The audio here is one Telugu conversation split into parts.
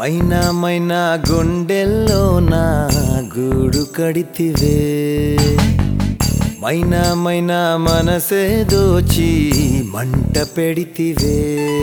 మైనా మైనా గుండెల్లో నా గూడు కడితివే మైనా మైనా మనసే దోచి మంట పెడితివే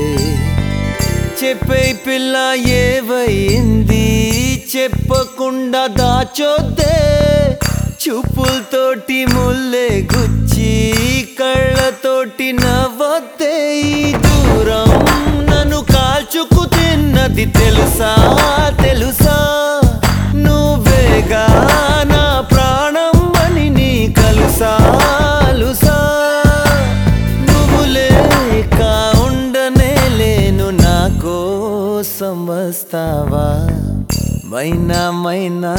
చెప్పే పిల్ల ఏవైంది చెప్పకుండా దాచొద్దే చూపులతోటి ముల్లే గుచ్చి కళ్ళతోటి నవ్వొద్దే ఈ దూరం నన్ను కాల్చుకు తిన్నది తెలుసా తెలుసా నువ్వేగా నా ప్రాణం అని నీ కలుసా అలుసా నువ్వు లేక ఉండనే లేను నా కోసం వస్తావా మైనా మైనా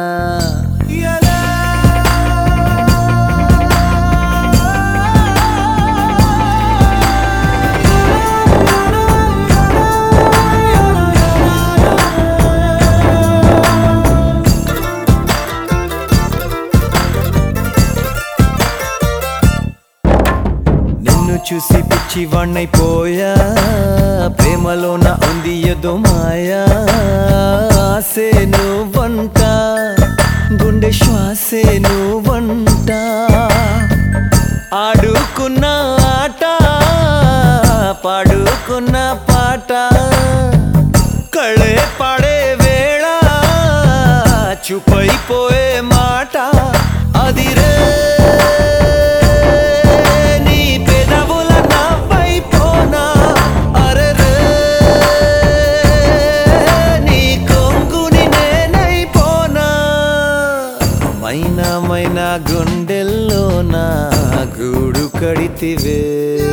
నిన్ను చూసి పిచ్చి వాణ్ణైపోయా ప్రేమలోన ఉంది ఏదో మాయా ఆసే నువ్వంట గుండె శ్వాసే నువ్వంట ఆడుకున్న ఆట పాడుకున్న పాట కళే పాడే వేళ చూపైపోయే మాట అదిరే నీ పెదవుల నవ్వైపోనా అరెరే నీ కొంగుని నేనైపోనా మైనా మైనా గుండెల్లో నా గూడు కడితివే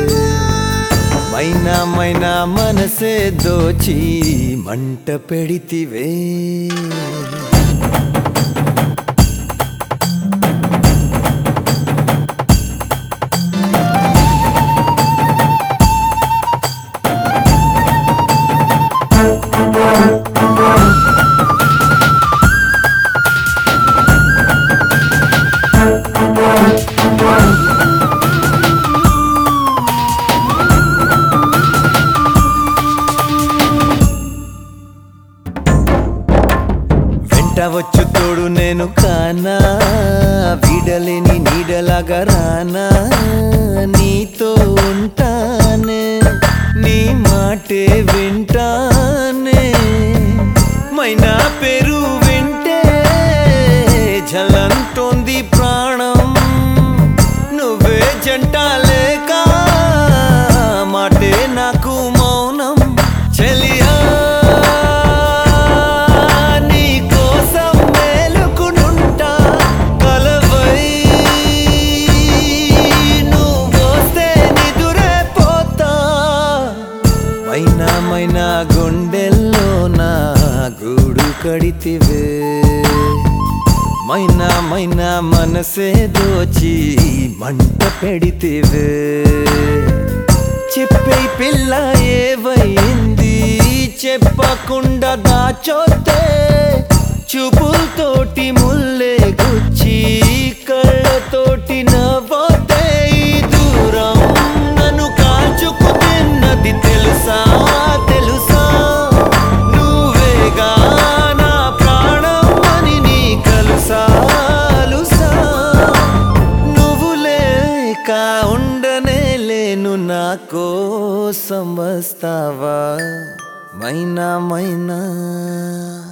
మైనా మైనా మనసే దోచి మంట పెడితివే వెంట వచ్చు తోడు నేను కానా వీడలేని నీడలాగా రానా నీతో ఉంటానే నీ మాటే వింటానే మైనా పేరు వింటే జలంటోంది ప్రాణం నువ్వే జంట లేక మాటే నాకు మౌనం చెలియా నీ కోసం మేలుకునుంటా కలవై నువ్వొస్తే నిదురే పోతా మైనా మైనా గుండెల్లో నా గూడు కడితివే మైనా మైనా మనసే దోచి మంట పెడితివే చెప్పే పిల్ల ఏవైంది చెప్పకుండా దాచొద్దే చూపులతోటి ముల్లే గుచ్చి కళ్ళతోటి నవ్వొద్దే ఈ దూరం నన్ను కాల్చుకు తిన్నది తెలుసా తెలుసా నువ్వేగా నా ప్రాణం అని నీ కలుసా అలుసా నువ్వు లేక ఉండనే లేను నా కోసం వస్తావా మైనా మైనా